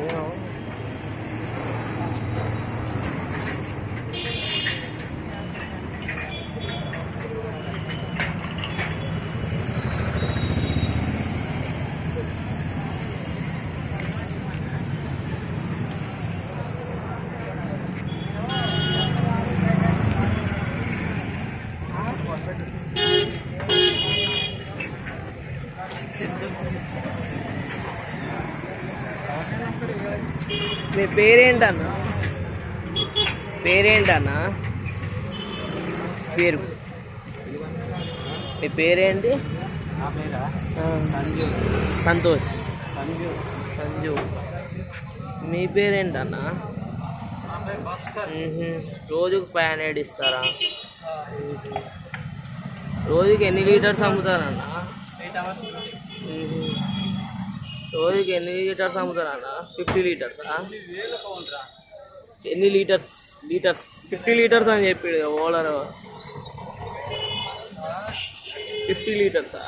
మీ పేరేంటన్నా పేరేంటన్నా పేరు మీ పేరేంటి నా పేరా ఆ, సంజు సంతోష్ సంజు సంజు మీ పేరేంటన్నా నా పేరు భాస్కర్ మ్మ్హ. రోజుకు ఫైవ్ హండ్రెడ్ ఇస్తారా మ్మ్హ. రోజుకి ఎన్ని లీటర్స్ అమ్ముతారన్నా ఎయిట్ అవర్స్ మ్మ్హ. రోజుకి ఎన్ని లీటర్స్ అమ్ముతారన్నా ఫిఫ్టీ లీటర్సా వేల పౌండ్ రా ఎన్ని లీటర్స్ లీటర్స్ ఫిఫ్టీ లీటర్స్ అని చెప్పి ఓనర్ ఫిఫ్టీ లీటర్సా